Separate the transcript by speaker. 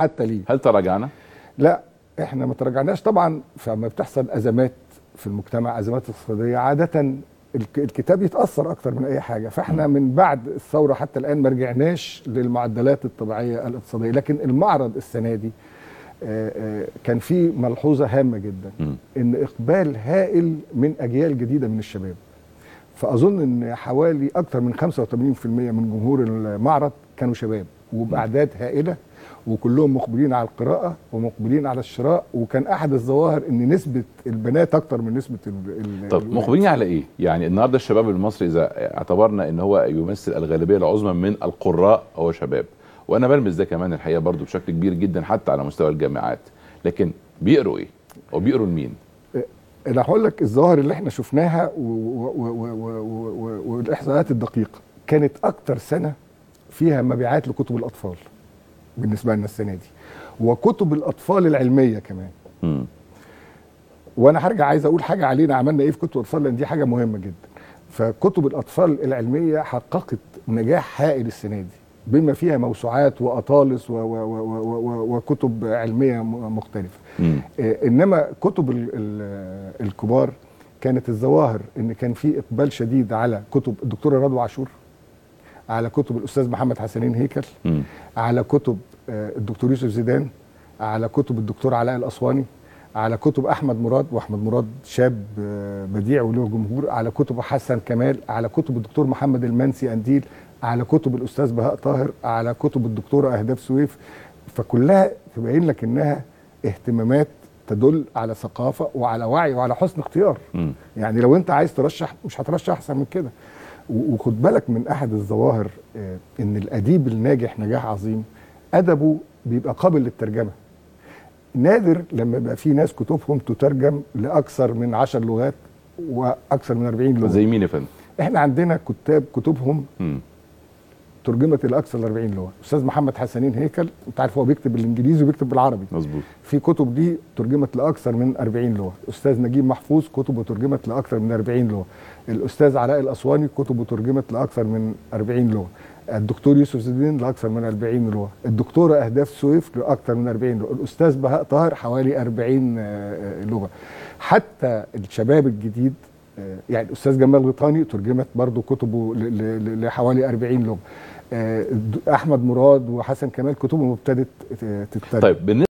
Speaker 1: حتى ليه
Speaker 2: هل تراجعنا؟
Speaker 1: لا احنا ما تراجعناش طبعا فلما بتحصل ازمات في المجتمع ازمات اقتصاديه عاده الك- الكتاب يتاثر اكتر من اي حاجه فاحنا من بعد الثوره حتى الان ما رجعناش للمعدلات الطبيعيه الاقتصاديه لكن المعرض السنه دي آه، آه، كان في ملحوظه هامه جدا
Speaker 2: مم.
Speaker 1: ان اقبال هائل من اجيال جديده من الشباب فاظن ان حوالي اكثر من 85% من جمهور المعرض كانوا شباب وباعداد هائله وكلهم مقبلين على القراءه ومقبلين على الشراء وكان احد الظواهر ان نسبه البنات اكتر من نسبه ال ال
Speaker 2: طب
Speaker 1: الولاد.
Speaker 2: مقبلين على ايه؟ يعني النهارده الشباب المصري اذا اعتبرنا ان هو يمثل الغالبيه العظمى من القراء هو شباب وانا بلمس ده كمان الحقيقه برضو بشكل كبير جدا حتى على مستوى الجامعات لكن بيقروا ايه؟ وبيقروا لمين؟
Speaker 1: انا هقول لك الظواهر اللي احنا شفناها و- و- و- و- و- و- والاحصائيات الدقيقه كانت اكتر سنه فيها مبيعات لكتب الاطفال بالنسبه لنا السنه دي وكتب الاطفال العلميه كمان
Speaker 2: مم.
Speaker 1: وانا هرجع عايز اقول حاجه علينا عملنا ايه في كتب الاطفال لان دي حاجه مهمه جدا فكتب الاطفال العلميه حققت نجاح هائل السنه دي بما فيها موسوعات واطالس و- و- و- و- و- وكتب علميه م- مختلفه
Speaker 2: مم.
Speaker 1: آه، انما كتب ال- ال- الكبار كانت الظواهر ان كان في اقبال شديد على كتب الدكتوره رضوى عاشور على كتب الاستاذ محمد حسنين هيكل
Speaker 2: مم.
Speaker 1: على كتب آه، الدكتور يوسف زيدان على كتب الدكتور علاء الاسواني على كتب احمد مراد واحمد مراد شاب آه، بديع وله جمهور على كتب حسن كمال على كتب الدكتور محمد المنسي انديل على كتب الاستاذ بهاء طاهر على كتب الدكتوره اهداف سويف فكلها تبين لك انها اهتمامات تدل على ثقافه وعلى وعي وعلى حسن اختيار
Speaker 2: مم.
Speaker 1: يعني لو انت عايز ترشح مش هترشح احسن من كده و- وخد بالك من احد الظواهر آه، ان الاديب الناجح نجاح عظيم ادبه بيبقى قابل للترجمه نادر لما يبقى في ناس كتبهم تترجم لاكثر من 10 لغات واكثر من 40 لغه
Speaker 2: زي مين يا فندم؟
Speaker 1: احنا عندنا كتاب كتبهم
Speaker 2: مم.
Speaker 1: ترجمت لاكثر من 40 لغه استاذ محمد حسنين هيكل انت عارف هو بيكتب بالانجليزي وبيكتب بالعربي
Speaker 2: مظبوط
Speaker 1: في كتب دي ترجمت لاكثر من 40 لغه استاذ نجيب محفوظ كتبه ترجمت لاكثر من 40 لغه الاستاذ علاء الاسواني كتبه ترجمت لاكثر من 40 لغه الدكتور يوسف زيدين لاكثر من 40 لغه الدكتوره اهداف سويف لاكثر من 40 لغه الاستاذ بهاء طاهر حوالي 40 آه، آه، لغه حتى الشباب الجديد آه، يعني الاستاذ جمال غيطاني ترجمت برضو كتبه ل- ل- ل- لحوالي 40 لغه آه، احمد مراد وحسن كمال كتبهم ابتدت آه، تترجم
Speaker 2: طيب بالنسبه